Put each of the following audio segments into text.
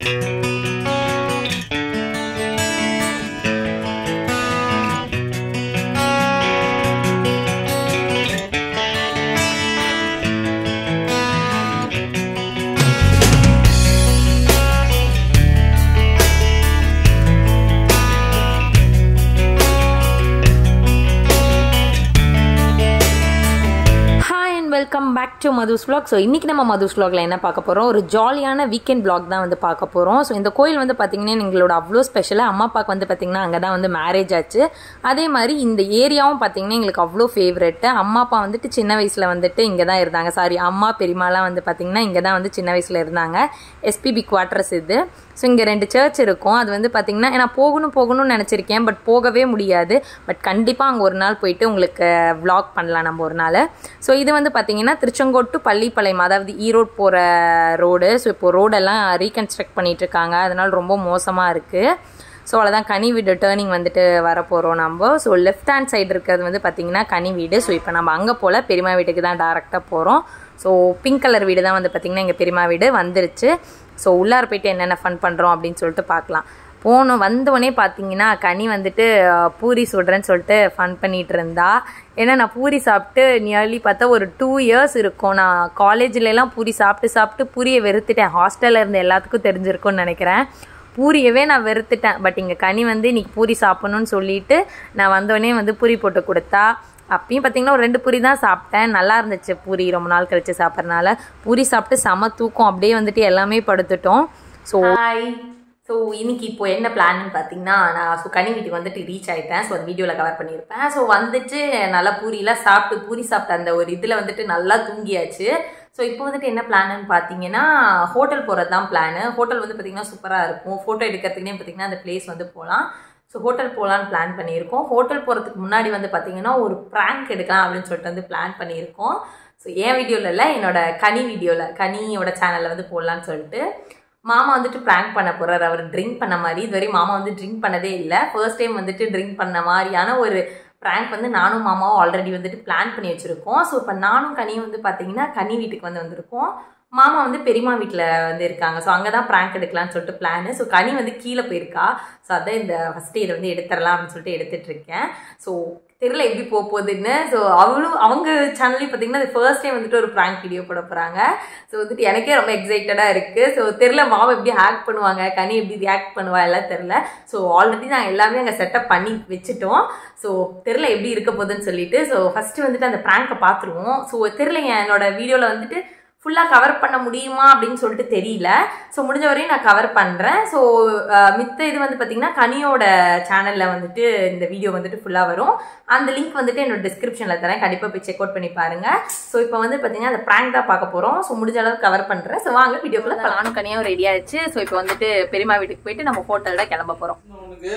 Hi and welcome back to Madhu's vlog so இன்றைக்கி நம்ம மதுஸ் vlogல என்ன பார்க்க போகிறோம் ஒரு ஜாலியான வீக்கெண்ட் vlog தான் வந்து பார்க்க போகிறோம் ஸோ இந்த கோயில் வந்து பார்த்திங்கன்னா எங்களோட அவ்வளோ ஸ்பெஷலாக அம்மா அப்பாவுக்கு வந்து பார்த்திங்கன்னா அங்கே தான் வந்து மேரேஜ் ஆச்சு அதே மாதிரி இந்த ஏரியாவும் பார்த்திங்கன்னா எங்களுக்கு அவ்வளோ ஃபேவரெட்டு அம்மா அப்பா வந்துட்டு சின்ன வயசில் வந்துட்டு இங்கே தான் இருந்தாங்க சாரி அம்மா பெரியமாலாம் வந்து பார்த்திங்கன்னா இங்கே தான் வந்து சின்ன வயசில் இருந்தாங்க எஸ்பிபி குவார்ட்டர்ஸ் இது ஸோ இங்கே ரெண்டு சர்ச் இருக்கும் அது வந்து பார்த்திங்கன்னா நான் போகணும் போகணும்னு நினச்சிருக்கேன் பட் போகவே முடியாது பட் கண்டிப்பாக அங்கே ஒரு நாள் போயிட்டு உங்களுக்கு vlog பண்ணலாம் நம்ம ஒரு நாள் ஸோ இது வந்து பார்த்திங்கன்னா திருச்செங்கோடு டு பள்ளிப்பாளையம் அதாவது ஈரோடு போகிற ரோடு ஸோ இப்போ ரோடெல்லாம் ரீகன்ஸ்ட்ரக்ட் பண்ணிட்டு இருக்காங்க அதனால ரொம்ப மோசமாக இருக்குது ஸோ அவ்வளோதான் கனி வீடு டேர்னிங் வந்துட்டு வரப்போகிறோம் நம்ம ஸோ லெஃப்ட் ஹேண்ட் சைடு இருக்கிறது வந்து பார்த்திங்கன்னா கனி வீடு ஸோ இப்போ நம்ம அங்கே போல் பெரியம்மா வீட்டுக்கு தான் டேரெக்டாக போகிறோம் ஸோ பிங்க் கலர் வீடு தான் வந்து பார்த்திங்கன்னா எங்கள் பெரியம்மா வீடு வந்துருச்சு ஸோ உள்ளார போயிட்டு என்னென்ன ஃபன் பண்ணுறோம் அப்படின்னு சொல்லிட்டு பார்க்கலாம் போனோம் வந்தோடனே பார்த்தீங்கன்னா கனி வந்துட்டு அஹ், பூரி சுடுறேன்னு சொல்லிட்டு ஃபன் பண்ணிட்டு இருந்தா ஏன்னா நான் பூரி சாப்பிட்டு நியர்லி பார்த்தா ஒரு டூ இயர்ஸ் இருக்கும் நான் காலேஜ்ல எல்லாம் பூரி சாப்பிட்டு சாப்பிட்டு பூரியை வெறுத்துட்டேன் ஹாஸ்டலில் இருந்த எல்லாத்துக்கும் தெரிஞ்சிருக்கும்னு நினைக்கிறேன் பூரியவே நான் வெறுத்துட்டேன் பட் இங்கே கனி வந்து இன்னைக்கு பூரி சாப்பிடணும்னு சொல்லிட்டு நான் வந்தோடனே வந்து பூரி போட்டு கொடுத்தா அப்பயும் பார்த்தீங்கன்னா ஒரு ரெண்டு பூரி தான் சாப்பிட்டேன் நல்லா இருந்துச்சு பூரி ரொம்ப நாள் கழிச்சு சாப்பிட்றதுனால பூரி சாப்பிட்டு செம தூக்கம் அப்படியே வந்துட்டு எல்லாமே படுத்துட்டோம் ஸோ ஹாய் ஸோ இன்னைக்கு இப்போ என்ன பிளான்னு பார்த்தீங்கன்னா நான் ஸோ கனி வீட்டுக்கு வந்துட்டு ரீச் ஆகிட்டேன் ஸோ அந்த வீடியோவில் கவர் பண்ணியிருப்பேன் ஸோ வந்துட்டு நல்லா பூரிலாம் சாப்பிட்டு பூரி சாப்பிட்ட அந்த ஒரு இதில் வந்துட்டு நல்லா தூங்கியாச்சு ஸோ இப்போ வந்துட்டு என்ன பிளான்னு பார்த்தீங்கன்னா ஹோட்டல் போகிறது தான் பிளானு ஹோட்டல் வந்து பார்த்திங்கன்னா சூப்பராக இருக்கும் ஃபோட்டோ எடுக்கிறதுக்குனே பார்த்தீங்கன்னா அந்த பிளேஸ் வந்து போகலாம் ஸோ ஹோட்டல் போகலான்னு பிளான் பண்ணியிருக்கோம் ஹோட்டல் போகிறதுக்கு முன்னாடி வந்து பார்த்தீங்கன்னா ஒரு ப்ராங்க் எடுக்கலாம் அப்படின்னு சொல்லிட்டு வந்து பிளான் பண்ணியிருக்கோம் ஸோ என் வீடியோவில் இல்லை என்னோட கனி வீடியோவில் கனியோட சேனலில் வந்து போடலான்னு சொல்லிட்டு மாமா வந்துட்டு ப்ராங்க் பண்ண போகிறார் அவர் ட்ரிங்க் பண்ண மாதிரி இதுவரை மாமா வந்து ட்ரிங்க் பண்ணதே இல்லை ஃபர்ஸ்ட் டைம் வந்துட்டு ட்ரிங்க் பண்ண மாதிரியான ஒரு ப்ராங்க் வந்து நானும் மாமாவும் ஆல்ரெடி வந்துட்டு பிளான் பண்ணி வச்சுருக்கோம் ஸோ இப்போ நானும் கனியும் வந்து பார்த்தீங்கன்னா கனி வீட்டுக்கு வந்து வந்திருக்கோம் மாமா வந்து பெரியம்மா வீட்டில் வந்து இருக்காங்க ஸோ அங்கே தான் ப்ராங்க் எடுக்கலாம்னு சொல்லிட்டு பிளானு ஸோ கனி வந்து கீழே போயிருக்கா ஸோ அதான் இந்த ஃபஸ்ட்டு இதை வந்து எடுத்துடலாம் அப்படின்னு சொல்லிட்டு எடுத்துட்டு இருக்கேன் ஸோ தெரியல எப்படி போக போகுதுன்னு ஸோ அவளும் அவங்க சேனல்லையும் பார்த்தீங்கன்னா அது ஃபர்ஸ்ட் டைம் வந்துட்டு ஒரு ப்ராங்க் வீடியோ போட போகிறாங்க ஸோ வந்துட்டு எனக்கே ரொம்ப எக்ஸைட்டடாக இருக்குது ஸோ தெரில மாமா எப்படி ஹேக் பண்ணுவாங்க கனி எப்படி ரியாக்ட் பண்ணுவா எல்லாம் தெரில ஸோ ஆல்ரெடி நான் எல்லாமே அங்கே செட்டப் பண்ணி வச்சுட்டோம் ஸோ தெரில எப்படி இருக்க போகுதுன்னு சொல்லிட்டு ஸோ ஃபஸ்ட்டு வந்துட்டு அந்த ப்ராங்கை பார்த்துருவோம் ஸோ தெரில என்னோட வீடியோவில் வந்துட்டு ஃபுல்லாக கவர் பண்ண முடியுமா அப்படின்னு சொல்லிட்டு தெரியல ஸோ முடிஞ்ச வரையும் நான் கவர் பண்ணுறேன் ஸோ மித்த இது வந்து பார்த்திங்கன்னா கனியோட சேனலில் வந்துட்டு இந்த வீடியோ வந்துட்டு ஃபுல்லாக வரும் அந்த லிங்க் வந்துட்டு என்னோட டிஸ்கிரிப்ஷனில் தரேன் கண்டிப்பாக போய் செக் அவுட் பண்ணி பாருங்கள் ஸோ இப்போ வந்து பார்த்தீங்கன்னா அந்த ப்ராங்க் தான் பார்க்க போகிறோம் ஸோ முடிஞ்ச அளவுக்கு கவர் பண்ணுறேன் ஸோ வாங்க வீடியோக்குள்ள நானும் கனியாவும் ரெடி ஆயிடுச்சு ஸோ இப்போ வந்துட்டு பெரியம்மா வீட்டுக்கு போயிட்டு நம்ம ஹோட்டலில் கிளம்ப போகிறோம் உனக்கு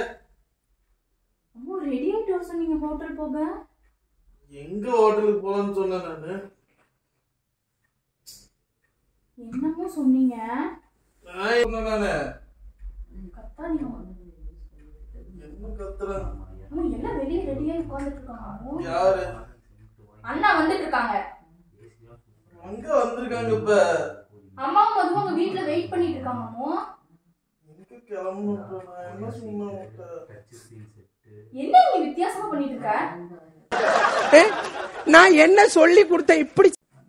அம்மா ரெடி ஆகிட்டு வர சொன்னீங்க ஹோட்டல் போக எங்க ஹோட்டலுக்கு போகலான்னு சொன்னேன் நானு என்னமோ சொன்னீங்க நான் சொன்னேன் நானு கத்தாதீங்க என்ன கத்துறேன் அம்மா எல்லாம் வெளியே ரெடியா உட்கார்ந்துட்டு இருக்காங்க அம்மு. யாரு அண்ணா வந்துட்டு இருக்காங்க அங்க வந்திருக்காங்க இப்ப அம்மாவும் மதுவும் உங்க வீட்ல வெயிட் பண்ணிட்டு இருக்காங்க அம்மு எங்க கிளம்பணும் இப்ப? நான் என்ன சொன்னேன் உன்கிட்ட? என்ன நீ வித்தியாசமா பண்ணிட்டு இருக்க நான் என்ன சொல்லி கொடுத்தேன் இப்படி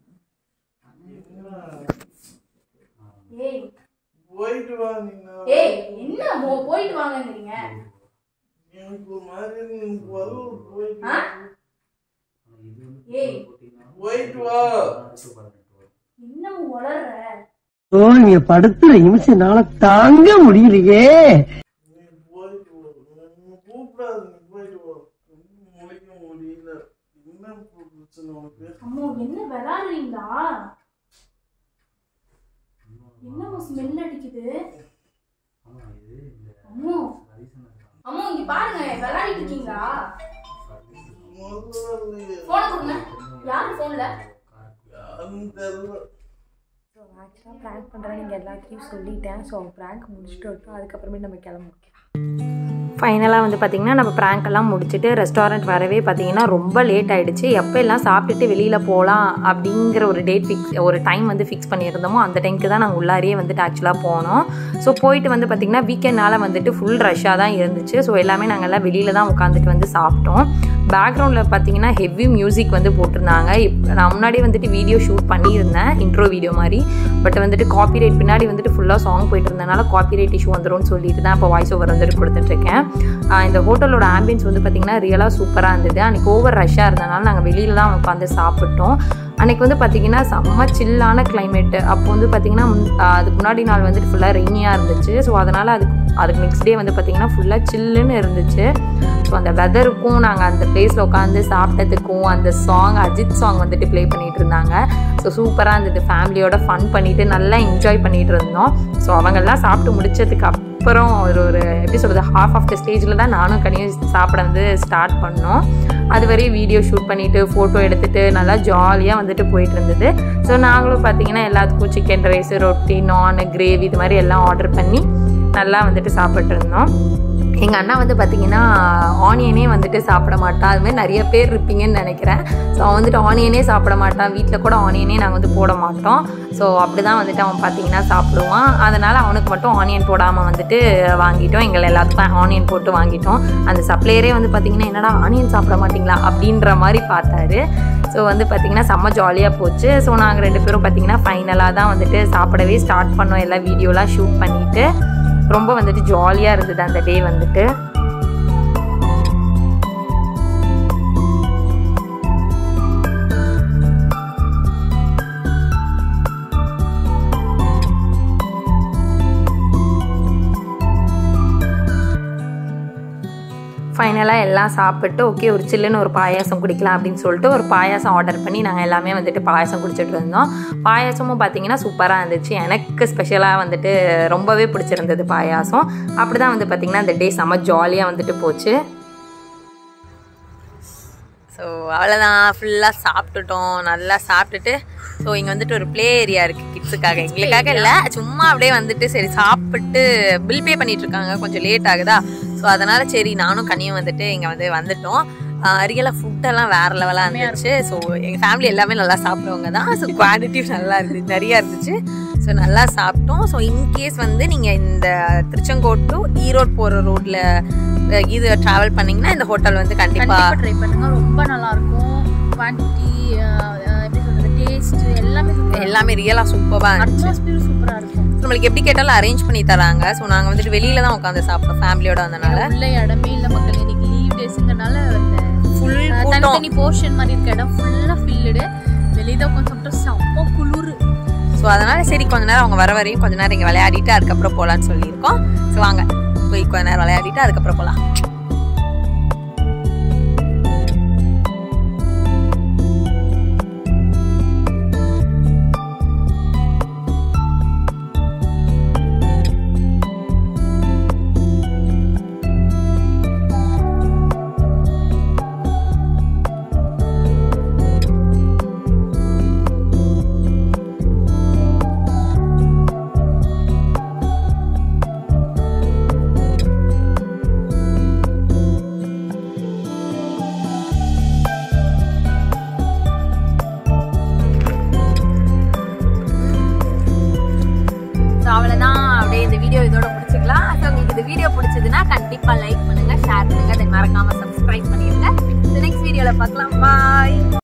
ஏய் போயிட்டு வா நீங்க ஏய் என்ன அம்மு போயிட்டு வாங்கங்கிறீங்க எனக்கு ஒரு மாதிரி இருக்கு. எனக்கு வரும் போயிட்டு ஆ? வா. ஏய் போயிட்டு வா என்ன அம்மு வளர்ற ஓ நீங்க படுத்துற நிமிஷம்னால தாங்க முடியலையே நீ போயிட்டு வா நீ கூப்பிடாது நீ போயிட்டு வா ரொம்ப முழிக்க முடியல என்ன பிரச்சனை உனக்கு அம்மு என்ன விளையாடுறீங்களா என்னமோ ஸ்மெல் அடிக்குது அம்மு அம்மு இங்க பாருங்க விளையாடிட்டு இருக்கீங்களா முதல்ல இல்லையே. போன கொடுங்க யாரு போன்ல யாருன்னு தெரியல ஸோ ஆக்சுவலாக ப்ராங்க் பண்ணுறேன் நீங்கள் எல்லாத்தையும் சொல்லிட்டேன் ஸோ ப்ராங்க் முடிச்சுட்டு வரட்டும் அதுக்கப்புறமே நம்ம கிளம்புவோம் ஃபைனலாக வந்து பார்த்திங்கன்னா நம்ம prank எல்லாம் முடிச்சுட்டு ரெஸ்டாரண்ட் வரவே பார்த்திங்கன்னா ரொம்ப லேட் ஆயிடுச்சு எப்போ எல்லாம் சாப்பிட்டுட்டு வெளியில் போகலாம் அப்படிங்கிற ஒரு டேட் ஃபிக்ஸ் ஒரு டைம் வந்து ஃபிக்ஸ் பண்ணியிருந்தோமோ அந்த டைமுக்கு தான் நாங்கள் உள்ளாரியே வந்துட்டு ஆக்சுவலாக போனோம் ஸோ போயிட்டு வந்து பார்த்திங்கன்னா வீக்கெண்ட்னால வந்துட்டு ஃபுல் ரஷ்ஷாக தான் இருந்துச்சு ஸோ எல்லாமே நாங்கள் எல்லாம் வெளியில் தான் உட்காந்துட்டு வந்து சாப்பிட்டோம் பேக்ரவுண்டில் பார்த்தீங்கன்னா ஹெவி மியூசிக் வந்து போட்டிருந்தாங்க இப் நான் முன்னாடி வந்துட்டு வீடியோ ஷூட் பண்ணியிருந்தேன் இன்ட்ரோ வீடியோ மாதிரி பட் வந்துட்டு காப்பிரைட் பின்னாடி வந்துட்டு ஃபுல்லாக சாங் போயிட்டு இருந்தனால காப்பிரைட் இஷ்யூ வந்துரும்னு சொல்லிட்டு தான் இப்போ வாய்ஸ் ஓவர் வந்துட்டு கொடுத்துட்ருக்கேன் ஆஹ் இந்த ஹோட்டலோட ஆம்பியன்ஸ் வந்து பார்த்திங்கன்னா ரியலாக சூப்பராக இருந்தது அன்றைக்கி ஓவர் ரஷ்ஷாக இருந்தனால நாங்கள் வெளியில் தான் உட்காந்து சாப்பிட்டோம் அன்றைக்கி வந்து பார்த்திங்கன்னா செம்ம சில்லான கிளைமேட்டு அப்போ வந்து பார்த்திங்கன்னா முன்- ஆஹ் அதுக்கு முன்னாடி நாள் வந்துட்டு ஃபுல்லாக ரெய்னியாக இருந்துச்சு ஸோ அதனால் அதுக்கு அதுக்கு நெக்ஸ்ட் டே வந்து பார்த்திங்கன்னா ஃபுல்லாக சில்லுன்னு இருந்துச்சு ஸோ அந்த வெதருக்கும் நாங்கள் அந்த பிளேஸில் உட்காந்து சாப்பிட்டதுக்கும் அந்த சாங் அஜித் சாங் வந்துட்டு ப்ளே பண்ணிட்டு இருந்தாங்க ஸோ சூப்பராக இருந்தது ஃபேமிலியோட ஃபன் பண்ணிட்டு நல்லா என்ஜாய் பண்ணிட்டு இருந்தோம் ஸோ அவங்கெல்லாம் சாப்பிட்டு முடிச்சதுக்கு அப்புறம் ஒரு ஒரு எப்படி சொல்கிறது ஹாஃப் ஆஃப் த ஸ்டேஜில் தான் நானும் கனியும் சாப்பிட வந்து ஸ்டார்ட் பண்ணோம் அது வரையும் வீடியோ ஷூட் பண்ணிவிட்டு ஃபோட்டோ எடுத்துகிட்டு நல்லா ஜாலியாக வந்துட்டு போயிட்டு இருந்தது ஸோ நாங்களும் பார்த்தீங்கன்னா எல்லாத்துக்கும் சிக்கன் ரைஸ் ரொட்டி நான் கிரேவி இது மாதிரி எல்லாம் ஆர்டர் பண்ணி நல்லா வந்துட்டு சாப்பிட்டு இருந்தோம் எங்கள் அண்ணா வந்து பார்த்தீங்கன்னா ஆனியனே வந்துட்டு சாப்பிட மாட்டான் அது மாதிரி நிறைய பேர் இருப்பீங்கன்னு நினைக்கிறேன் ஸோ அவன் வந்துட்டு ஆனியனே சாப்பிட மாட்டான் வீட்டில் கூட ஆனியனே நாங்கள் வந்து போட மாட்டோம் ஸோ அப்படி தான் வந்துட்டு அவன் பார்த்தீங்கன்னா சாப்பிடுவான் அதனால் அவனுக்கு மட்டும் ஆனியன் போடாமல் வந்துட்டு வாங்கிட்டோம் எங்களை எல்லாத்துக்கும் ஆனியன் போட்டு வாங்கிட்டோம் அந்த சப்ளையரே வந்து பார்த்தீங்கன்னா என்னடா ஆனியன் சாப்பிட மாட்டீங்களா அப்படின்ற மாதிரி பார்த்தாரு ஸோ வந்து பார்த்தீங்கன்னா செம்ம ஜாலியாக போச்சு ஸோ நாங்கள் ரெண்டு பேரும் பார்த்தீங்கன்னா ஃபைனலாக தான் வந்துட்டு சாப்பிடவே ஸ்டார்ட் பண்ணோம் எல்லா வீடியோலாம் ஷூட் பண்ணிவிட்டு ரொம்ப வந்துட்டு ஜாலியாக இருந்தது அந்த டே வந்துட்டு ஃபைனலாக எல்லாம் சாப்பிட்டு ஓகே ஒரு சில்லுன்னு ஒரு பாயாசம் குடிக்கலாம் அப்படின்னு சொல்லிட்டு ஒரு பாயாசம் ஆர்டர் பண்ணி நாங்கள் எல்லாமே வந்துட்டு பாயாசம் குடிச்சிட்டு இருந்தோம் பாயாசமும் பார்த்தீங்கன்னா சூப்பராக இருந்துச்சு எனக்கு ஸ்பெஷலாக வந்துட்டு ரொம்பவே பிடிச்சிருந்தது பாயாசம் அப்படி தான் வந்து பார்த்திங்கன்னா அந்த டே செம்ம ஜாலியாக வந்துட்டு போச்சு ஸோ அவ்வளோதான் ஃபுல்லாக சாப்பிட்டுட்டோம் நல்லா சாப்பிட்டுட்டு ஸோ இங்கே வந்துட்டு ஒரு ப்ளே ஏரியா இருக்குது கிட்ஸுக்காக எங்களுக்காக இல்லை சும்மா அப்படியே வந்துட்டு சரி சாப்பிட்டு பில் பே பண்ணிட்டு இருக்காங்க கொஞ்சம் லேட் ஆகுதா ஸோ அதனால் சரி நானும் கனியும் வந்துட்டு இங்கே வந்து வந்துட்டோம் ரியலாக ஃபுட்டெல்லாம் வேறு லெவலாக இருந்துச்சு ஸோ எங்கள் ஃபேமிலி எல்லாமே நல்லா சாப்பிடுவாங்க தான் ஸோ குவான்டிட்டி நல்லா இருந்துச்சு நிறையா இருந்துச்சு ஸோ நல்லா சாப்பிட்டோம் ஸோ இன்கேஸ் வந்து நீங்கள் இந்த திருச்செங்கோட் டு ஈரோடு போகிற ரோட்டில் இது ட்ராவல் பண்ணிங்கன்னா இந்த ஹோட்டல் வந்து கண்டிப்பாக கண்டிப்பா ட்ரை பண்ணுங்க ரொம்ப நல்லா இருக்கும் குவான்டிட்டி எப்படி சொல்றது டேஸ்ட் எல்லாமே சூப்பரா எல்லாமே ரியலாக சூப்பராக இருந்துச்சு அட்மாஸ்பியர் சூப்பரா இருக்கும் நம்மளுக்கு எப்படி கேட்டாலும் அரேஞ்ச் பண்ணி தராங்க ஸோ நாங்கள் வந்துட்டு வெளியில தான் உட்காந்து சாப்பிட்டோம் ஃபேமிலியோட வந்தனால உள்ள இடமே இல்ல மக்கள் இன்னைக்கு லீவ் டேஸ்ங்கனால ஃபுல் கூட்டம் தனித்தனி போர்ஷன் மாதிரி இருக்க இடம் ஃபுல்லா ஃபில்லுடு வெளியில உட்காந்து சாப்பிட்டா செம்ம குளிர் ஸோ அதனால சரி கொஞ்ச நேரம் அவங்க வர வரையும் கொஞ்ச நேரம் இங்கே விளையாடிட்டு அதுக்கப்புறம் போகலான்னு சொல்லியிருக்கோம் ஸோ வாங்க போய் கொஞ்ச நேரம் விளையாடிட்டு அதுக்கப்புறம் போகலாம் ஸோ அவ்வளோதான் அப்படியே இந்த வீடியோ இதோட முடிச்சுக்கலாம் ஸோ உங்களுக்கு இந்த வீடியோ பிடிச்சதுன்னா கண்டிப்பாக லைக் பண்ணுங்க ஷேர் பண்ணுங்க அதை மறக்காம சப்ஸ்கிரைப் பண்ணிடுங்க நெக்ஸ்ட் வீடியோவில் பார்க்கலாம் பாய்